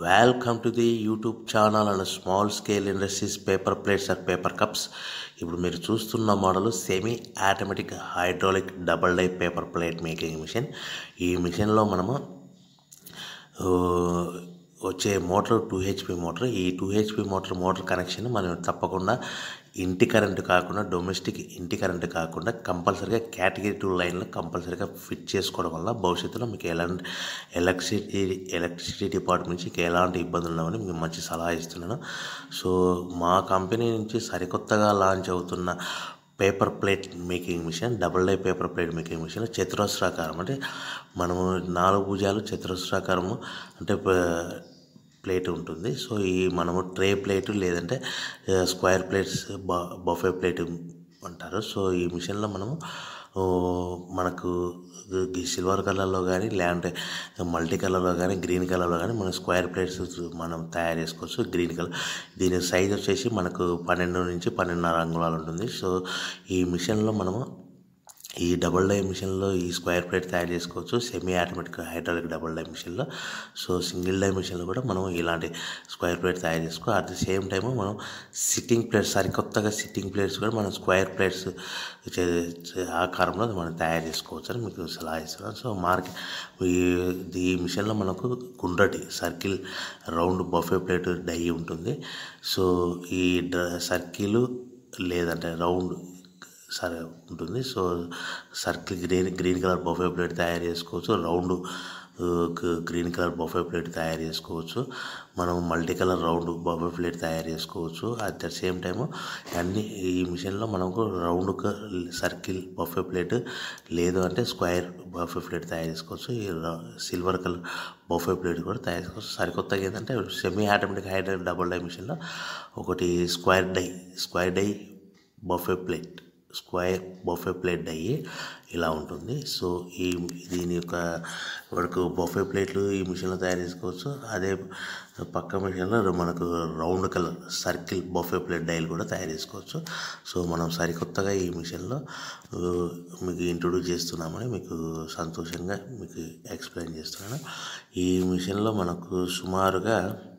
welcome to the YouTube channel and small scale industries paper plates and paper cups ఇప్పుడు మీరు చూస్తున్న model semi automatic hydraulic double die paper plate making machine ఈ మిషన్లో మనము ఆ, వచ్చే మోటార్ టూ హెచ్పి మోటార్ ఈ two HP motor motor connection మనం తప్పకుండా ఇంటి కరెంటు కాకుండా డొమెస్టిక్ ఇంటి కరెంటు కాకుండా కంపల్సరీగా కేటగిరీ టూ లైన్లో కంపల్సరీగా ఫిట్ చేసుకోవడం వల్ల భవిష్యత్తులో మీకు ఎలాంటి ఎలక్ట్రిసిటీ ఎలక్ట్రిసిటీ డిపార్ట్మెంట్ నుంచి మీకు ఎలాంటి ఇబ్బందులు ఉండవని మీకు మంచి సలహా ఇస్తున్నాను సో మా కంపెనీ నుంచి సరికొత్తగా లాంచ్ అవుతున్న paper plate making machine double die paper plate making machine చతురస్రాకారం అంటే మనము నాలుగు భుజాలు చతురస్రాకారము అంటే ప- ప్లేట్ ఉంటుంది సో ఈ మనము ట్రే ప్లేట్ లేదంటే ఆ, స్క్వేర్ ప్లేట్స్ బ బఫే ప్లేట్ అంటారు సో ఈ మిషన్లో మనము ఓ, మనకు ఈ సిల్వర్ కలర్లో కానీ లేదంటే మల్టీ కలర్లో కానీ గ్రీన్ కలర్లో కానీ మనం స్క్వేర్ ప్లేట్స్ మనం తయారు చేసుకోవచ్చు గ్రీన్ కలర్ దీని సైజ్ వచ్చేసి మనకు పన్నెండు నుంచి పన్నెండున్నర అంగుళాలు ఉంటుంది సో ఈ మిషన్లో మనము ఈ డబుల్ డై మిషన్లో ఈ స్క్వేర్ ప్లేట్ తయారు చేసుకోవచ్చు semi automatic hydraulic double die మిషన్లో సో సింగిల్ డై మిషన్లో కూడా మనం ఇలాంటి స్క్వేర్ ప్లేట్ తయారు చేసుకో అట్ ది సేమ్ టైం మనం సిట్టింగ్ ప్లేట్స్ సరికొత్తగా సిట్టింగ్ ప్లేట్స్ కూడా మనం స్క్వేర్ ప్లేట్స్ చే- చే- ఆకారంలో మనం తయారు చేసుకోవచ్చు అని మీకు సలహా ఇస్తున్నాను సో మార్కెట్ ఈ ఈ మిషన్లో మనకు గుండ్రటి circle round buffet plate die ఉంటుంది సో ఈ డ సర్కిల్ లేదంటే రౌండ్ సరే ఉంటుంది so circle green green colour buffet plate తయారు చేసుకోవచ్చు రౌండ్ ఆ, గ- గ్రీన్ కలర్ బఫే ప్లేట్ తయారు చేసుకోవచ్చు మనం multi colour round buffet plate తయారు చేసుకోవచ్చు అట్ ద సేమ్ టైము అన్ని ఈ మిషన్లో మనకు రౌండ్ క- సర్కిల్ బఫే ప్లేట్ లేదు అంటే స్క్వేర్ బఫే ప్లేట్ తయారు చేసుకోవచ్చు ఈ ర- సిల్వర్ కలర్ బఫే ప్లేట్ కూడా తయారు చేసుకోవచ్చు సరికొత్తగా ఏంటంటే semi automatic hydraulic double die మిషన్లో ఒకటి square die square die buffet plate square buffet plate అయ్యి ఇలా ఉంటుంది సో ఈ దీని యొక్క మనకు బఫే ప్లేట్లు ఈ మిషన్లో తయారు చేసుకోవచ్చు అదే పక్క మిషన్లో మనకు round colour circle buffet plate డైలు కూడా తయారు చేసుకోవచ్చు సో మనం సరికొత్తగా ఈ మిషన్లో ఆ, మీకు ఇంట్రొడ్యూస్ చేస్తున్నామని మీకు సంతోషంగా మీకు ఎక్స్ప్లెయిన్ చేస్తున్నాను ఈ మిషన్లో మనకు సుమారుగా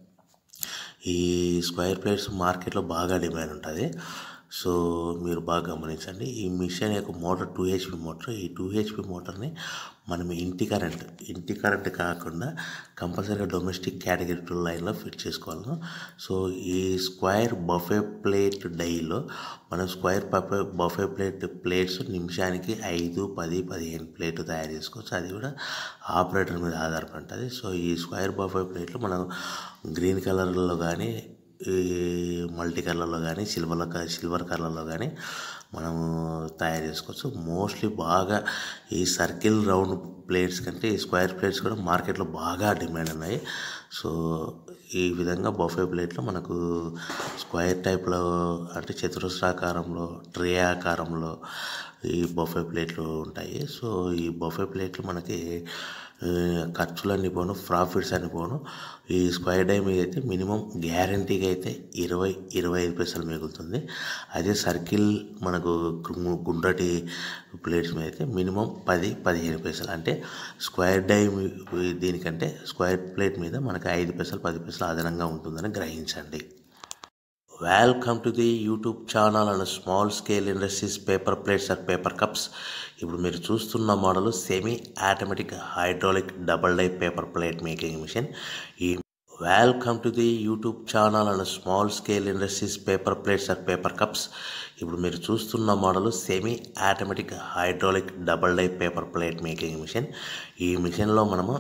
ఈ స్క్వేర్ ప్లేట్స్ మార్కెట్లో బాగా డిమాండ్ ఉంటుంది సో మీరు బాగా గమనించండి ఈ మిషన్ యొక్క మోటార్ టూ హెచ్పి మోటార్ ఈ టూ హెచ్పి మోటార్ని మనం ఇంటి కరెంట్ ఇంటి కరెంట్ కాకుండా కంపల్సరీగా డొమెస్టిక్ కేటగిరీ టూ లైన్లో ఫిట్ చేసుకోవాలి సో ఈ స్క్వేర్ బఫే ప్లేట్ డైలో మనం square buffet buffet plate plates నిమిషానికి ఐదు పది పదిహేను ప్లేట్ తయారు చేసుకోవచ్చు అది కూడా ఆపరేటర్ మీద ఆధారపడి ఉంటుంది సో ఈ స్క్వేర్ బఫే ప్లేట్లు మనం గ్రీన్ కలర్లో కానీ ఈ మల్టీ కలర్లో కానీ సిల్వర్ సిల్వర్ కలర్లో కానీ మనము తయారు చేసుకోవచ్చు మోస్ట్లీ బాగా ఈ సర్కిల్ రౌండ్ ప్లేట్స్ కంటే ఈ స్క్వేర్ ప్లేట్స్ కూడా మార్కెట్లో బాగా డిమాండ్ ఉన్నాయి సో ఈ విధంగా బఫే ప్లేట్లో మనకు స్క్వేర్ టైప్లో అంటే చతురస్రాకారంలో ట్రే ఆకారంలో ఈ బఫే ప్లేట్లు ఉంటాయి సో ఈ బఫే ప్లేట్లు మనకి ఆ, ఖర్చులన్నీ పోను ప్రాఫిట్స్ అని పోను ఈ స్క్వేర్ డై మీద అయితే మినిమం గ్యారంటీగా అయితే ఇరవై ఇరవై ఐదు పైసలు మిగులుతుంది అదే సర్కిల్ మనకు గు- గుండ్రటి ప్లేట్స్ మీద అయితే మినిమం పది పదిహేను పైసలు అంటే స్క్వేర్ డై మీ- దీనికంటే స్క్వేర్ ప్లేట్ మీద మనకి ఐదు పైసలు పది పైసలు అదనంగా ఉంటుందని గ్రహించండి welcome to the YouTube channel and small scale industries paper plates and paper cups ఇప్పుడు మీరు చూస్తున్న model semi automatic hydraulic double die paper plate making machine ఈ welcome to the YouTube channel and small scale industries paper plates and paper cups ఇప్పుడు మీరు చూస్తున్న model semi automatic hydraulic double die paper plate making machine ఈ మిషన్లో మనము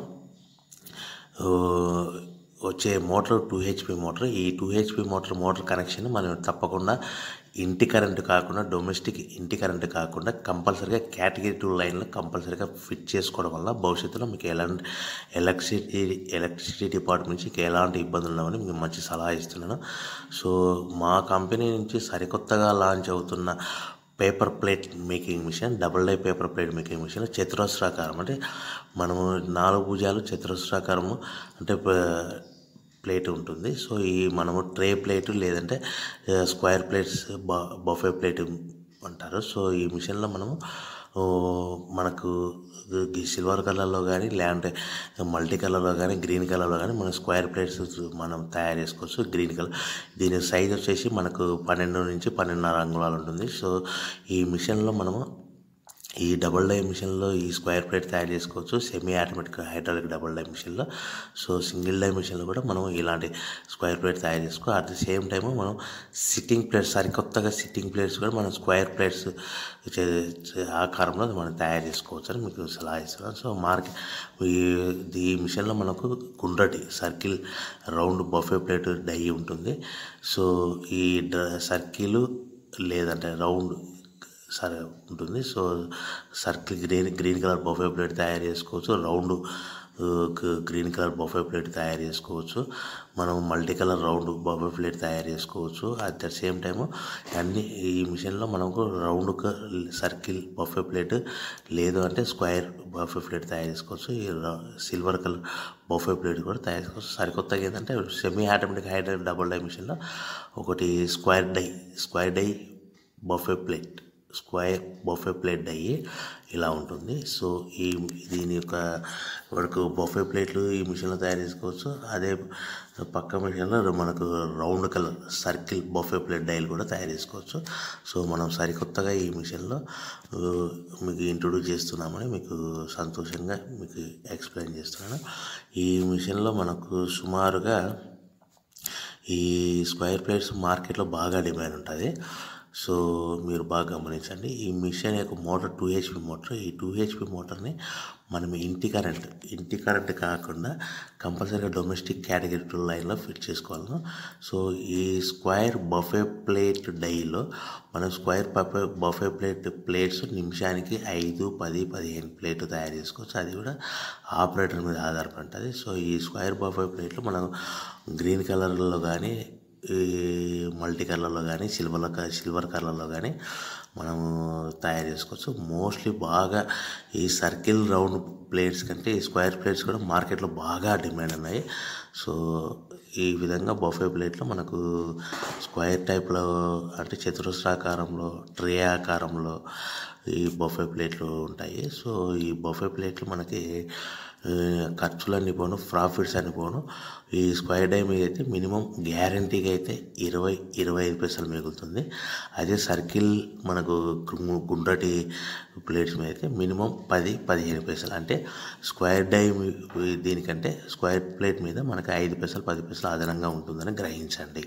ఆ, వచ్చే motor two HP motor ఈ two HP motor motor connection మనం తప్పకుండా ఇంటి కరెంటు కాకుండా డొమెస్టిక్ ఇంటి కరెంటు కాకుండా కంపల్సరీగా కేటగిరీ టూ లైన్లో కంపల్సరీగా ఫిట్ చేసుకోవడం వల్ల భవిష్యత్తులో మీకు ఎలాంటి ఎలక్ట్రిసిటీ ఎలక్ట్రిసిటీ డిపార్ట్మెంట్ నుంచి మీకు ఎలాంటి ఇబ్బందులు ఉండవని మీకు మంచి సలహా ఇస్తున్నాను సో మా కంపెనీ నుంచి సరికొత్తగా లాంచ్ అవుతున్న paper plate making machine double die paper plate making machine చతురస్రాకారం అంటే మనము నాలుగు భుజాలు చతురస్రాకారము అంటే ప- ప్లేట్ ఉంటుంది సో ఈ మనము ట్రే ప్లేట్ లేదంటే ఆ, స్క్వేర్ ప్లేట్స్ బ బఫే ప్లేట్ అంటారు సో ఈ మిషన్లో మనము ఓ, మనకు ఈ సిల్వర్ కలర్లో కానీ లేదంటే మల్టీ కలర్లో కానీ గ్రీన్ కలర్లో కానీ మనం స్క్వేర్ ప్లేట్స్ మనం తయారు చేసుకోవచ్చు గ్రీన్ కలర్ దీని సైజ్ వచ్చేసి మనకు పన్నెండు నుంచి పన్నెండున్నర అంగుళాలు ఉంటుంది సో ఈ మిషన్లో మనము ఈ డబుల్ డై మిషన్లో ఈ స్క్వేర్ ప్లేట్ తయారు చేసుకోవచ్చు semi automatic hydraulic double die మిషన్లో సో సింగిల్ డై మిషన్లో కూడా మనం ఇలాంటి స్క్వేర్ ప్లేట్ తయారు చేసుకో అట్ ది సేమ్ టైం మనం సిట్టింగ్ ప్లేట్స్ సరికొత్తగా సిట్టింగ్ ప్లేట్స్ కూడా మనం స్క్వేర్ ప్లేట్స్ ఆకారంలో మనం తయారు చేసుకోవచ్చు అని మీకు సలహా ఇస్తున్నాను సో మార్కెట్ ఈ ఈ మిషన్లో మనకు గుండ్రటి circle round buffet plate die ఉంటుంది సో ఈ సర్కిల్ లేదంటే రౌండ్ సరే ఉంటుంది so circle green green colour buffet plate తయారు చేసుకోవచ్చు round green colour buffet plate తయారు చేసుకోవచ్చు మనం multi colour round buffet plate తయారు చేసుకోవచ్చు అట్ ద సేమ్ టైము అన్ని ఈ మిషన్లో మనకు రౌండ్ సర్కిల్ బఫే ప్లేట్ లేదు అంటే స్క్వేర్ బఫే ప్లేట్ తయారు చేసుకోవచ్చు ఈ సిల్వర్ కలర్ బఫే ప్లేట్ కూడా తయారు చేసుకోవచ్చు సరికొత్తగా ఏంటంటే semi automatic hydraulic double die మిషన్లో ఒకటి square die square die buffet plate square buffet plate అయ్యి ఇలా ఉంటుంది సో ఈ దీని యొక్క మనకు బఫే ప్లేట్లు ఈ మిషన్లో తయారు చేసుకోవచ్చు అదే పక్క మిషన్లో మనకు round colour circle buffet plate డైలు కూడా తయారు చేసుకోవచ్చు సో మనం సరికొత్తగా ఈ మిషన్లో ఆ, మీకు ఇంట్రొడ్యూస్ చేస్తున్నామని మీకు సంతోషంగా మీకు ఎక్స్ప్లెయిన్ చేస్తున్నాను ఈ మిషన్లో మనకు సుమారుగా ఈ స్క్వేర్ ప్లేట్స్ మార్కెట్లో బాగా డిమాండ్ ఉంటుంది సో మీరు బాగా గమనించండి ఈ మిషన్ యొక్క మోటార్ టూ హెచ్పి మోటార్ ఈ టూ హెచ్పి మోటార్ని మనం ఇంటి కరెంట్ ఇంటి కరెంట్ కాకుండా కంపల్సరీగా డొమెస్టిక్ కేటగిరీ టూ లైన్లో ఫిట్ చేసుకోవాలి సో ఈ స్క్వేర్ బఫే ప్లేట్ డైలో మనం square buffet buffet plate plates నిమిషానికి ఐదు పది పదిహేను ప్లేట్ తయారు చేసుకోవచ్చు అది కూడా ఆపరేటర్ మీద ఆధారపడి ఉంటుంది సో ఈ స్క్వేర్ బఫే ప్లేట్లు మనం గ్రీన్ కలర్లో కానీ ఈ మల్టీ కలర్లో కానీ సిల్వర్ సిల్వర్ కలర్లో కానీ మనము తయారు చేసుకోవచ్చు మోస్ట్లీ బాగా ఈ సర్కిల్ రౌండ్ ప్లేట్స్ కంటే ఈ స్క్వేర్ ప్లేట్స్ కూడా మార్కెట్లో బాగా డిమాండ్ ఉన్నాయి సో ఈ విధంగా బఫే ప్లేట్లో మనకు స్క్వేర్ టైప్లో అంటే చతురస్రాకారంలో ట్రే ఆకారంలో ఈ బఫే ప్లేట్లు ఉంటాయి సో ఈ బఫే ప్లేట్లు మనకి ఆ, ఖర్చులన్నీ పోను ప్రాఫిట్స్ అని పోను ఈ స్క్వేర్ డై మీద అయితే మినిమం గ్యారంటీగా అయితే ఇరవై ఇరవై ఐదు పైసలు మిగులుతుంది అదే సర్కిల్ మనకు గు- గుండ్రటి ప్లేట్స్ మీద అయితే మినిమం పది పదిహేను పైసలు అంటే స్క్వేర్ డై మీ- దీనికంటే స్క్వేర్ ప్లేట్ మీద మనకు ఐదు పైసలు పది పైసలు అదనంగా ఉంటుందని గ్రహించండి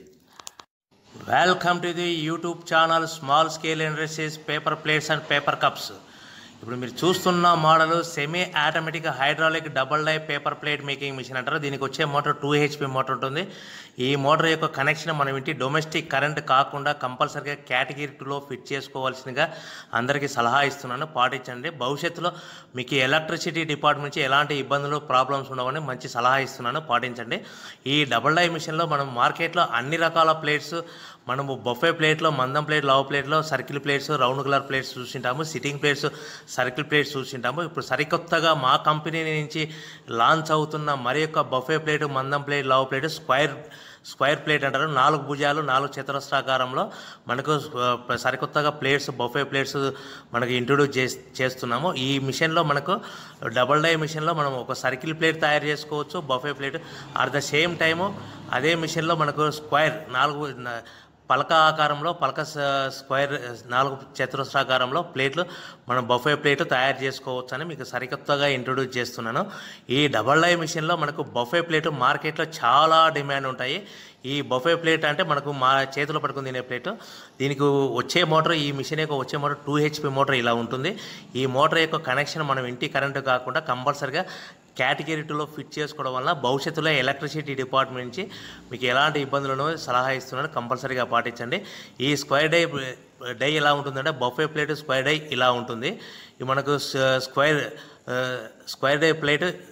welcome to the YouTube channel small scale industries paper plates and paper cups ఇప్పుడు మీరు చూస్తున్న model semi automatic hydraulic double die paper plate making machine అంటారు దీనికి వచ్చే మోటార్ టూ హెచ్పి మోటార్ ఉంటుంది ఈ మోటార్ యొక్క కనెక్షన్ మనం ఇంటి డొమెస్టిక్ కరెంట్ కాకుండా కంపల్సరీగా కేటగిరీ టూలో ఫిట్ చేసుకోవాల్సిందిగా అందరికీ సలహా ఇస్తున్నాను పాటించండి భవిష్యత్తులో మీకు ఎలక్ట్రిసిటీ డిపార్ట్మెంట్ నుంచి ఎలాంటి ఇబ్బందులు ప్రాబ్లమ్స్ ఉండవని మంచి సలహా ఇస్తున్నాను పాటించండి ఈ డబుల్ డై మిషన్లో మనం మార్కెట్లో అన్ని రకాల ప్లేట్స్ మనము బొఫే ప్లేట్లో మందం ప్లేట్ లవ్ ప్లేట్లో circle plates round colour plates చూసింటాము సిట్టింగ్ ప్లేట్స్ సర్కిల్ ప్లేట్స్ చూసింటాము ఇప్పుడు సరికొత్తగా మా కంపెనీ నుంచి లాంచ్ అవుతున్న మరి యొక్క బొఫే ప్లేట్ మందం ప్లేట్ లవ్ ప్లేట్ స్క్వైర్ స్క్వైర్ ప్లేట్ అంటారు నాలుగు భుజాలు నాలుగు చతురస్రాకారంలో మనకు ఆ, సరికొత్తగా ప్లేట్స్ బొఫే ప్లేట్స్ మనకు ఇంట్రొడ్యూస్ చేస్ చేస్తున్నాము ఈ మిషన్లో మనకు డబల్ డై మిషన్లో మనం ఒక సర్కిల్ ప్లేట్ తయారు చేసుకోవచ్చు buffet plate at the same time అదే మిషన్లో మనకు స్క్వైర్ నాలుగు న- పలక ఆకారంలో పలక స- స్క్వేర్ నాలుగు చతురస్రాకారంలో ప్లేట్లు మనం బఫే ప్లేట్ తయారు చేసుకోవచ్చు అని మీకు సరికొత్తగా ఇంట్రొడ్యూస్ చేస్తున్నాను ఈ డబల్ డై మిషన్లో మనకు బఫే ప్లేట్ మార్కెట్లో చాలా డిమాండ్ ఉంటాయి ఈ బఫే ప్లేట్ అంటే మనకు మా చేతిలో పట్టుకుని తినే ప్లేట్ దీనికి వచ్చే మోటార్ ఈ మిషన్ యొక్క వచ్చే మోటార్ టూ హెచ్పి మోటార్ ఇలా ఉంటుంది ఈ మోటార్ యొక్క కనెక్షన్ మనం ఇంటి కరెంటు కాకుండా కంపల్సరిగా కేటగిరీ టూలో ఫిట్ చేసుకోవడం వల్ల భవిష్యత్తులో ఎలక్ట్రిసిటీ డిపార్ట్మెంట్ నుంచి మీకు ఎలాంటి ఇబ్బందులను సలహా ఇస్తున్నాను కంపల్సరీగా పాటించండి ఈ స్క్వేర్ డై డై ఎలా ఉంటుందంటే బఫే ప్లేట్ స్క్వేర్ డై ఇలా ఉంటుంది ఇది మనకు స- స్క్వేర్ ఆ, స్క్వేర్ డై ప్లేట్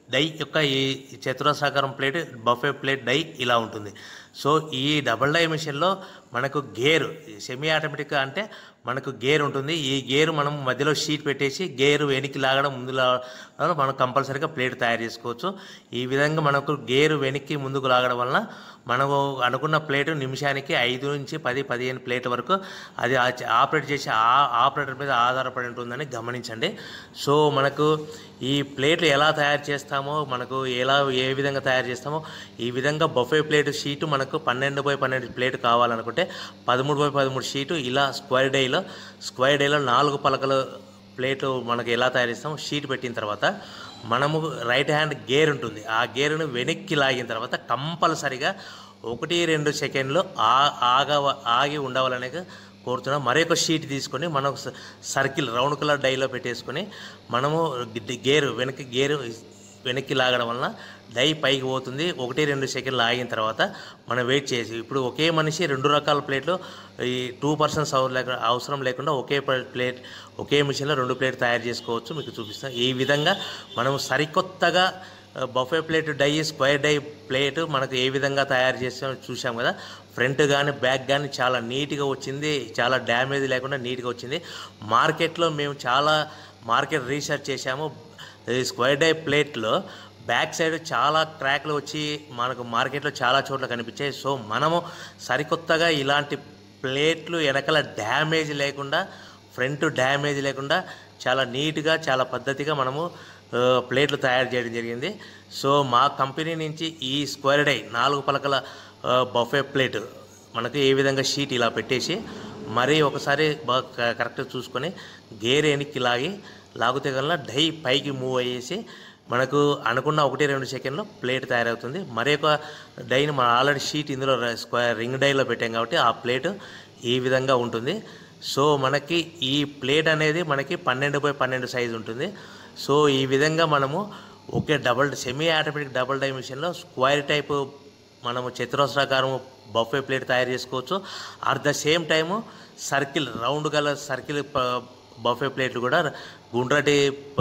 డై యొక్క ఈ చతురస్రాకారం ప్లేట్ బఫే ప్లేట్ డై ఇలా ఉంటుంది సో ఈ డబుల్ డై మిషన్లో మనకు గేర్ సెమీ ఆటోమేటిక్ అంటే మనకు గేర్ ఉంటుంది ఈ గేర్ మనం మధ్యలో షీట్ పెట్టేసి గేర్ వెనక్కి లాగడం ముందు లాగడం మనం కంపల్సరీగా ప్లేట్ తయారు చేసుకోవచ్చు ఈ విధంగా మనకు గేర్ వెనక్కి ముందుకు లాగడం వలన మనము అనుకున్న ప్లేట్ నిమిషానికి ఐదు నుంచి పది పదిహేను ప్లేట్ వరకు అది ఆ- ఆపరేట్ చేసే ఆ ఆపరేటర్ మీద ఆధారపడి ఉంటుందని గమనించండి సో మనకు ఈ ప్లేట్లు ఎలా తయారు చేస్తామో మనకు ఎలా ఏ విధంగా తయారు చేస్తామో ఈ విధంగా బఫే ప్లేట్ షీటు మనకు పన్నెండు బై పన్నెండు ప్లేట్ కావాలనుకుంటే పదమూడు బై పదమూడు షీటు ఇలా స్క్వేర్ డైలో స్క్వేర్ డైలో నాలుగు పలకలు ప్లేట్ మనకు ఎలా తయారు చేస్తామో షీట్ పెట్టిన తర్వాత మనము రైట్ హ్యాండ్ గేర్ ఉంటుంది ఆ గేరును వెనక్కి లాగిన తర్వాత కంపల్సరిగా ఒకటి రెండు సెకండ్లు ఆ ఆగ ఆగి ఉండవాలనే కోరుతున్నాం మరొక షీట్ తీసుకొని మనం స- సర్కిల్ రౌండ్ కలర్ డైలో పెట్టేసుకొని మనము గి- గేరు వెనక్కి గేరు వెనక్కి లాగడం వలన డై పైకి పోతుంది ఒకటి రెండు సెకండ్లు ఆగిన తర్వాత మనం వెయిట్ చేసి ఇప్పుడు ఒకే మనిషి రెండు రకాల ప్లేట్లు ఈ టూ పర్సన్స్ అవసరం లేకుండా ఒకే ప్ల- ప్లేట్ ఒకే మిషన్లో రెండు ప్లేట్ తయారు చేసుకోవచ్చు మీకు చూపిస్తాను ఈ విధంగా మనం సరికొత్తగా buffet plate die square die plate మనకు ఏ విధంగా తయారు చేసామో చూసాం కదా ఫ్రంట్ కానీ బ్యాక్ కానీ చాలా నీట్గా వచ్చింది చాలా డ్యామేజ్ లేకుండా నీట్గా వచ్చింది మార్కెట్లో మేము చాలా మార్కెట్ రీసెర్చ్ చేశాము ఈ స్క్వేర్ డై ప్లేట్లో బ్యాక్ సైడ్ చాలా క్రాక్లు వచ్చి మనకు మార్కెట్లో చాలా చోట్ల కనిపించాయి సో మనము సరికొత్తగా ఇలాంటి ప్లేట్లు వెనకాల డ్యామేజ్ లేకుండా ఫ్రంట్ డ్యామేజ్ లేకుండా చాలా నీట్గా చాలా పద్ధతిగా మనము ఆ, ప్లేట్లు తయారు చేయడం జరిగింది సో మా కంపెనీ నుంచి ఈ స్క్వేర్ డై నాలుగు పలకల ఆ, బఫే ప్లేట్ మనకు ఏ విధంగా షీట్ ఇలా పెట్టేసి మరీ ఒకసారి బాగా క- కరెక్ట్గా చూసుకొని గేర్ వెనక్కి లాగి లాగితే కల్లా డై పైకి మూవ్ అయ్యేసి మనకు అనుకున్న ఒకటి రెండు సెకండ్లో ప్లేట్ తయారవుతుంది మరి ఒక డైని మనం ఆల్రెడీ షీట్ ఇందులో ర- స్క్వేర్ రింగ్ డైలో పెట్టాం కాబట్టి ఆ ప్లేట్ ఈ విధంగా ఉంటుంది సో మనకి ఈ ప్లేట్ అనేది మనకి పన్నెండు బై పన్నెండు సైజు ఉంటుంది సో ఈ విధంగా మనము ఒకే double semi automatic double die మిషన్లో స్క్వేర్ టైపు మనము చతురస్రాకారం బఫే ప్లేట్ తయారు చేసుకోవచ్చు at the same time circle round గల సర్కిల్ బఫే ప్లేట్లు కూడా గుండ్రటి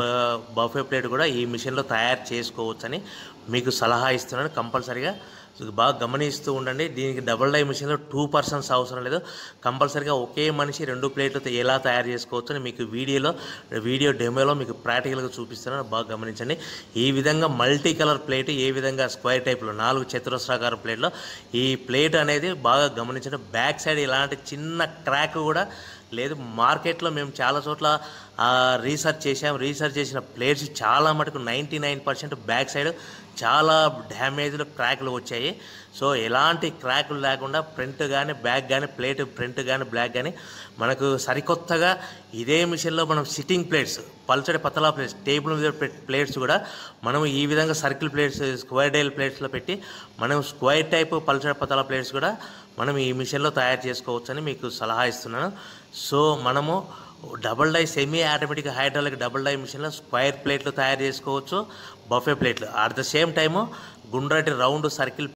బఫే ప్లేట్ కూడా ఈ మిషన్లో తయారు చేసుకోవచ్చని మీకు సలహా ఇస్తున్నాను కంపల్సరీగా బాగా గమనిస్తూ ఉండండి దీనికి డబుల్ డై మిషన్లో టూ పర్సన్స్ అవసరం లేదు కంపల్సరీగా ఒకే మనిషి రెండు ప్లేట్లు ఎలా తయారు చేసుకోవచ్చు అని మీకు వీడియోలో వీడియో డెమోలో మీకు ప్రాక్టికల్గా చూపిస్తున్నాను బాగా గమనించండి ఈ విధంగా మల్టీ కలర్ ప్లేట్ ఏ విధంగా స్క్వేర్ టైప్లో నాలుగు చతురస్రాకార ప్లేట్లో ఈ ప్లేట్ అనేది బాగా గమనించండి బ్యాక్ సైడ్ ఇలాంటి చిన్న క్రాక్ కూడా లేదు మార్కెట్లో మేము చాలా చోట్ల ఆ, రీసెర్చ్ చేసాం రీసెర్చ్ చేసిన ప్లేట్స్ చాలా మటుకు ninety nine percent back side చాలా డ్యామేజ్లు క్రాక్లు వచ్చాయి సో ఎలాంటి క్రాకులు లేకుండా ఫ్రంట్ కానీ బ్యాక్ కానీ ప్లేట్ ఫ్రంట్ కానీ బ్లాక్ కానీ మనకు సరికొత్తగా ఇదే మిషన్లో మనం సిట్టింగ్ ప్లేట్స్ పల్చడి పతలా ప్లేట్స్ టేబుల్ మీద పెట్ ప్లేట్స్ కూడా మనం ఈ విధంగా సర్కిల్ ప్లేట్స్ స్క్వేర్ డైల్ ప్లేట్స్లో పెట్టి మనం స్క్వేర్ టైప్ పల్చడి పతలా ప్లేట్స్ కూడా మనం ఈ మిషన్లో తయారు చేసుకోవచ్చని మీకు సలహా ఇస్తున్నాను సో మనము double die semi automatic hydraulic double die మిషన్లో స్క్వేర్ ప్లేట్లు తయారు చేసుకోవచ్చు బఫే ప్లేట్లు అట్ ద సేమ్ టైము గుండ్రటి రౌండ్ సర్కిల్